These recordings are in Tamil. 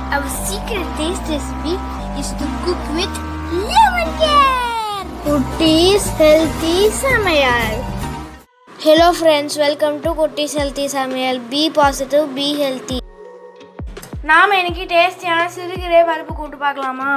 Our secret taste recipe is to cook with lemon care. Kutti's Healthy Samayal. Hello friends, welcome to Kutti's Healthy Samayal. Be positive, be healthy. நாம் இன்னைக்கு டேஸ்டியான சிறுகீரை பருப்பு கூட்டு பார்க்கலாமா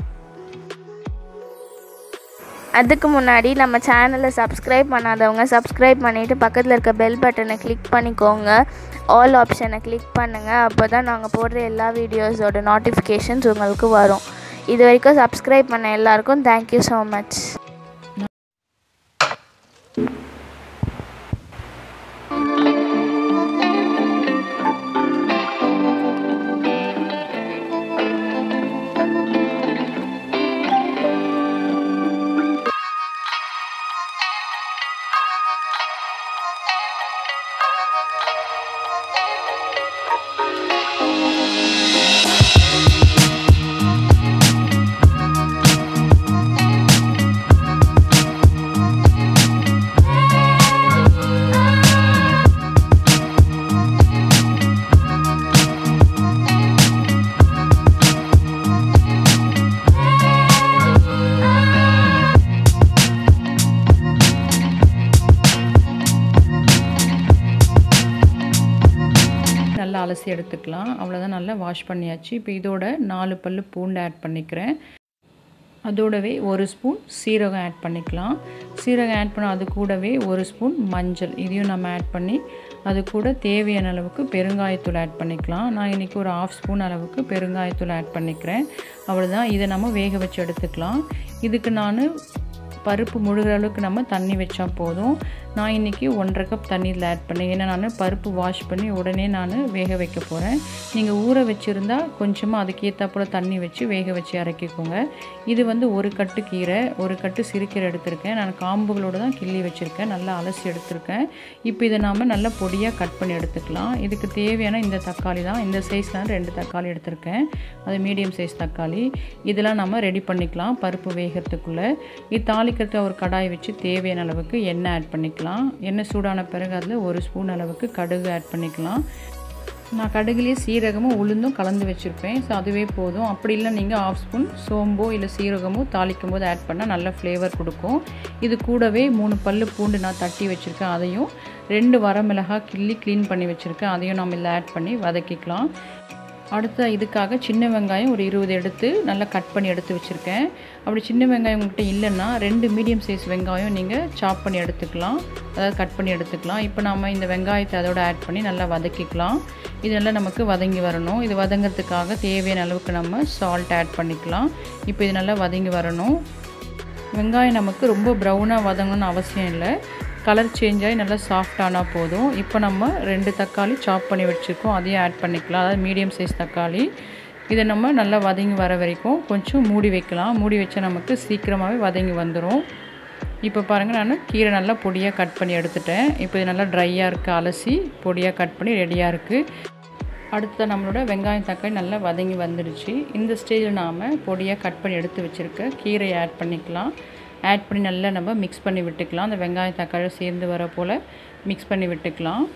அதுக்கு முன்னாடி நம்ம சேனலை சப்ஸ்கிரைப் பண்ணாதவங்க சப்ஸ்கிரைப் பண்ணிவிட்டு பக்கத்தில் இருக்க பெல் பட்டனை கிளிக் பண்ணிக்கோங்க ஆல் ஆப்ஷனை கிளிக் பண்ணுங்கள் அப்போ தான் நாங்கள் போடுற எல்லா வீடியோஸோட நோட்டிஃபிகேஷன்ஸ் உங்களுக்கு வரும் இது வரைக்கும் சப்ஸ்கிரைப் பண்ண எல்லாருக்கும் தேங்க்யூ ஸோ மச் நல்லா அலசி எடுத்துக்கலாம் அவ்வளோதான் நல்லா வாஷ் பண்ணியாச்சு இப்போ இதோட நாலு பல்லு பூண்டு ஆட் பண்ணிக்கிறேன் அதோடவே ஒரு ஸ்பூன் சீரகம் ஆட் பண்ணிக்கலாம் சீரகம் ஆட் பண்ண அது கூடவே ஒரு ஸ்பூன் மஞ்சள் இதையும் நம்ம ஆட் பண்ணி அது கூட தேவையான அளவுக்கு பெருங்காயத்தூள் ஆட் பண்ணிக்கலாம் நான் இன்றைக்கி ஒரு ஆஃப் ஸ்பூன் அளவுக்கு பெருங்காயத்தூள் ஆட் பண்ணிக்கிறேன் அவ்வளோதான் இதை நம்ம வேக வச்சு எடுத்துக்கலாம் இதுக்கு நான் பருப்பு முழுகிற அளவுக்கு நம்ம தண்ணி வச்சா போதும் நான் இன்றைக்கி ஒன்றரை கப் தண்ணி இதில் ஆட் பண்ணேன் ஏன்னா நான் பருப்பு வாஷ் பண்ணி உடனே நான் வேக வைக்க போகிறேன் நீங்கள் ஊற வச்சுருந்தா கொஞ்சமாக அதுக்கேற்றாப்புல தண்ணி வச்சு வேக வச்சு இறக்கிக்கோங்க இது வந்து ஒரு கட்டு கீரை ஒரு கட்டு சிறுக்கீரை எடுத்திருக்கேன் நான் காம்புகளோடு தான் கிள்ளி வச்சுருக்கேன் நல்லா அலசி எடுத்திருக்கேன் இப்போ இதை நாம் நல்லா பொடியாக கட் பண்ணி எடுத்துக்கலாம் இதுக்கு தேவையான இந்த தக்காளி தான் இந்த சைஸ் நான் ரெண்டு தக்காளி எடுத்திருக்கேன் அது மீடியம் சைஸ் தக்காளி இதெல்லாம் நம்ம ரெடி பண்ணிக்கலாம் பருப்பு வேகிறதுக்குள்ளே இது தாளிக்கிறதுக்கு ஒரு கடாய் வச்சு தேவையான அளவுக்கு எண்ணெய் ஆட் பண்ணிக்கலாம் எண்ணெய் சூடான பிறகு அதில் ஒரு ஸ்பூன் அளவுக்கு கடுகு ஆட் பண்ணிக்கலாம் நான் கடுகுலேயே சீரகமும் உளுந்தும் கலந்து வச்சுருப்பேன் ஸோ அதுவே போதும் அப்படி இல்லை நீங்கள் ஆஃப் ஸ்பூன் சோம்போ இல்லை சீரகமோ தாளிக்கும் போது ஆட் பண்ணால் நல்ல ஃப்ளேவர் கொடுக்கும் இது கூடவே மூணு பல்லு பூண்டு நான் தட்டி வச்சுருக்கேன் அதையும் ரெண்டு வரமிளகாய் கிள்ளி க்ளீன் பண்ணி வச்சுருக்கேன் அதையும் நம்ம இதில் ஆட் பண்ணி வதக்கிக்கலாம் அடுத்த இதுக்காக சின்ன வெங்காயம் ஒரு இருபது எடுத்து நல்லா கட் பண்ணி எடுத்து வச்சுருக்கேன் அப்படி சின்ன வெங்காயம் உங்கள்கிட்ட இல்லைன்னா ரெண்டு மீடியம் சைஸ் வெங்காயம் நீங்கள் சாப் பண்ணி எடுத்துக்கலாம் அதாவது கட் பண்ணி எடுத்துக்கலாம் இப்போ நாம் இந்த வெங்காயத்தை அதோட ஆட் பண்ணி நல்லா வதக்கிக்கலாம் இது நல்லா நமக்கு வதங்கி வரணும் இது வதங்கிறதுக்காக தேவையான அளவுக்கு நம்ம சால்ட் ஆட் பண்ணிக்கலாம் இப்போ இது நல்லா வதங்கி வரணும் வெங்காயம் நமக்கு ரொம்ப ப்ரௌனாக வதங்கணும்னு அவசியம் இல்லை கலர் சேஞ்ச் ஆகி நல்லா சாஃப்ட் ஆனால் போதும் இப்போ நம்ம ரெண்டு தக்காளி சாப் பண்ணி வச்சுருக்கோம் அதையும் ஆட் பண்ணிக்கலாம் அதாவது மீடியம் சைஸ் தக்காளி இதை நம்ம நல்லா வதங்கி வர வரைக்கும் கொஞ்சம் மூடி வைக்கலாம் மூடி வச்சா நமக்கு சீக்கிரமாகவே வதங்கி வந்துடும் இப்போ பாருங்கள் நான் கீரை நல்லா பொடியாக கட் பண்ணி எடுத்துட்டேன் இப்போ இது நல்லா ட்ரையாக இருக்குது அலசி பொடியாக கட் பண்ணி ரெடியாக இருக்குது அடுத்த நம்மளோட வெங்காயம் தக்காளி நல்லா வதங்கி வந்துடுச்சு இந்த ஸ்டேஜில் நாம் பொடியாக கட் பண்ணி எடுத்து வச்சுருக்க கீரையை ஆட் பண்ணிக்கலாம் ஆட் பண்ணி நல்லா நம்ம மிக்ஸ் பண்ணி விட்டுக்கலாம் அந்த வெங்காயம் தக்காளி சேர்ந்து வர போல் மிக்ஸ் பண்ணி விட்டுக்கலாம்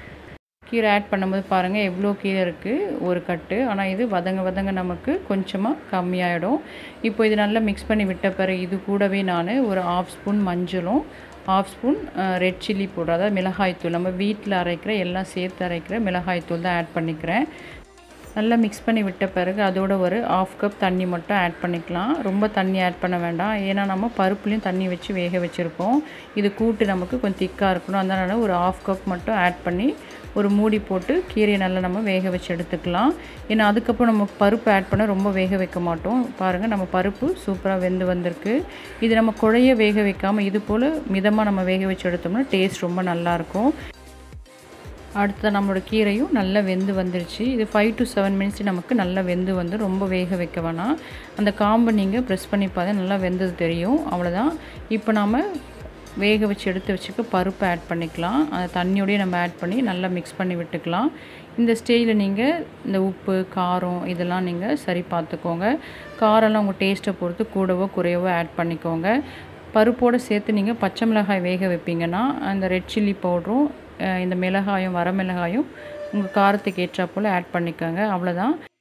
கீரை ஆட் பண்ணும்போது பாருங்கள் எவ்வளோ கீரை இருக்குது ஒரு கட்டு ஆனால் இது வதங்க வதங்க நமக்கு கொஞ்சமாக கம்மியாயிடும் இப்போ இது நல்லா மிக்ஸ் பண்ணி விட்ட பிறகு இது கூடவே நான் ஒரு ஆஃப் ஸ்பூன் மஞ்சளும் half spoon red chilli powder அதாவது மிளகாய்த்தூள் நம்ம வீட்டில் அரைக்கிற எல்லாம் சேர்த்து அரைக்கிற மிளகாய்த்தூள் தான் ஆட் பண்ணிக்கிறேன் நல்லா மிக்ஸ் பண்ணி விட்ட பிறகு அதோட ஒரு ஆஃப் கப் தண்ணி மட்டும் ஆட் பண்ணிக்கலாம் ரொம்ப தண்ணி ஆட் பண்ண வேண்டாம் ஏன்னா நம்ம பருப்புலேயும் தண்ணி வச்சு வேக வச்சுருக்கோம் இது கூட்டு நமக்கு கொஞ்சம் திக்காக இருக்கணும் அதனால் ஒரு ஆஃப் கப் மட்டும் ஆட் பண்ணி ஒரு மூடி போட்டு கீரையை நல்லா நம்ம வேக வச்சு எடுத்துக்கலாம் ஏன்னா அதுக்கப்புறம் நம்ம பருப்பு ஆட் பண்ண ரொம்ப வேக வைக்க மாட்டோம் பாருங்கள் நம்ம பருப்பு சூப்பராக வெந்து வந்திருக்கு இது நம்ம குழைய வேக வைக்காமல் இது போல் மிதமாக நம்ம வேக வச்சு எடுத்தோம்னா டேஸ்ட் ரொம்ப நல்லாயிருக்கும் அடுத்த நம்மளோட கீரையும் நல்லா வெந்து வந்துருச்சு இது ஃபைவ் டு செவன் மினிட்ஸ் நமக்கு நல்லா வெந்து வந்து ரொம்ப வேக வைக்க வேணாம் அந்த காம்பை நீங்கள் ப்ரெஸ் பண்ணி பார்த்தா நல்லா வெந்தது தெரியும் அவ்வளோதான் இப்போ நாம் வேக வச்சு எடுத்து வச்சுக்க பருப்பு ஆட் பண்ணிக்கலாம் அந்த தண்ணியோடய நம்ம ஆட் பண்ணி நல்லா மிக்ஸ் பண்ணி விட்டுக்கலாம் இந்த ஸ்டேஜில் நீங்கள் இந்த உப்பு காரம் இதெல்லாம் நீங்கள் சரி பார்த்துக்கோங்க காரம்லாம் உங்கள் டேஸ்ட்டை பொறுத்து கூடவோ குறையவோ ஆட் பண்ணிக்கோங்க பருப்போடு சேர்த்து நீங்கள் பச்சை மிளகாய் வேக வைப்பீங்கன்னா அந்த ரெட் சில்லி பவுடரும் இந்த மிளகாயும் வரமிளகாயும் உங்கள் காரத்துக்கு ஏற்றா போல் ஆட் பண்ணிக்கோங்க அவ்வளோதான்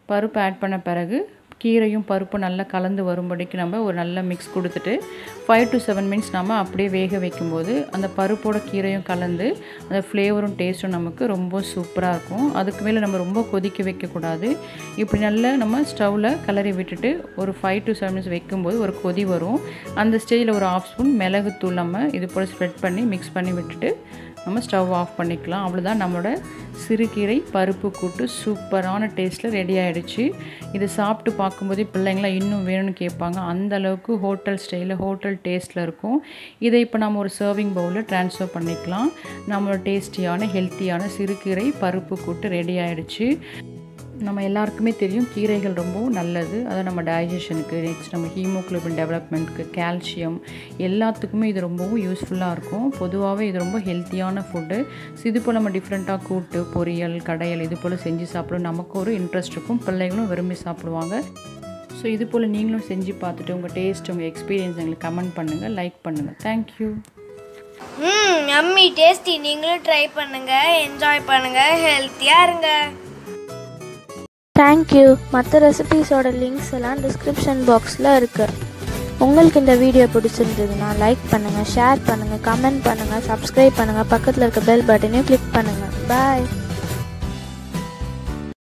பருப்பு ஆட் பண்ண பிறகு கீரையும் பருப்பும் நல்லா கலந்து வரும்படிக்கு நம்ம ஒரு நல்ல மிக்ஸ் கொடுத்துட்டு ஃபைவ் டு செவன் மினிட்ஸ் நம்ம அப்படியே வேக வைக்கும்போது அந்த பருப்போட கீரையும் கலந்து அந்த ஃப்ளேவரும் டேஸ்ட்டும் நமக்கு ரொம்ப சூப்பராக இருக்கும் அதுக்கு மேலே நம்ம ரொம்ப கொதிக்க வைக்கக்கூடாது இப்படி நல்லா நம்ம ஸ்டவ்வில் கிளறி விட்டுட்டு ஒரு ஃபைவ் டு செவன் மினிட்ஸ் வைக்கும்போது ஒரு கொதி வரும் அந்த ஸ்டேஜில் ஒரு ஆஃப் ஸ்பூன் மிளகுத்தூள் நம்ம இது போல் ஸ்ப்ரெட் பண்ணி மிக்ஸ் பண்ணி விட்டுட்டு நம்ம ஸ்டவ் ஆஃப் பண்ணிக்கலாம் அவ்வளோதான் நம்மளோட சிறுகீரை பருப்பு கூட்டு சூப்பரான டேஸ்ட்டில் ரெடி ஆகிடுச்சு இது சாப்பிட்டு பார்க்கும்போதே பிள்ளைங்களாம் இன்னும் வேணும்னு கேட்பாங்க அந்த அளவுக்கு ஹோட்டல் ஸ்டைலில் ஹோட்டல் டேஸ்ட்டில் இருக்கும் இதை இப்போ நம்ம ஒரு சர்விங் பவுலில் ட்ரான்ஸ்ஃபர் பண்ணிக்கலாம் நம்மளோட டேஸ்டியான ஹெல்த்தியான சிறுகீரை பருப்பு கூட்டு ரெடி ஆகிடுச்சு நம்ம எல்லாருக்குமே தெரியும் கீரைகள் ரொம்பவும் நல்லது அது நம்ம டைஜஷனுக்கு நெக்ஸ்ட் நம்ம ஹீமோக்ளோபின் டெவலப்மெண்ட்க்கு கால்சியம் எல்லாத்துக்குமே இது ரொம்பவும் யூஸ்ஃபுல்லாக இருக்கும் பொதுவாகவே இது ரொம்ப ஹெல்த்தியான ஃபுட்டு இது போல் நம்ம டிஃப்ரெண்ட்டாக கூட்டு பொரியல் கடையல் இது போல் செஞ்சு சாப்பிட நமக்கு ஒரு இன்ட்ரெஸ்ட் இருக்கும் பிள்ளைகளும் விரும்பி சாப்பிடுவாங்க ஸோ இது போல் நீங்களும் செஞ்சு பார்த்துட்டு உங்கள் டேஸ்ட் உங்கள் எக்ஸ்பீரியன்ஸ் எங்களுக்கு கமெண்ட் பண்ணுங்கள் லைக் பண்ணுங்கள் தேங்க்யூ ம் எம்மி டேஸ்டி நீங்களும் ட்ரை பண்ணுங்க என்ஜாய் பண்ணுங்க ஹெல்த்தியாக இருங்க தேங்க்யூ மற்ற ரெசிபீஸோட லிங்க்ஸ் எல்லாம் டிஸ்கிரிப்ஷன் பாக்ஸில் இருக்குது உங்களுக்கு இந்த வீடியோ பிடிச்சிருந்ததுன்னா லைக் பண்ணுங்கள் ஷேர் பண்ணுங்கள் கமெண்ட் பண்ணுங்கள் சப்ஸ்கிரைப் பண்ணுங்கள் பக்கத்தில் இருக்க பெல் பட்டனையும் கிளிக் பண்ணுங்கள் பாய்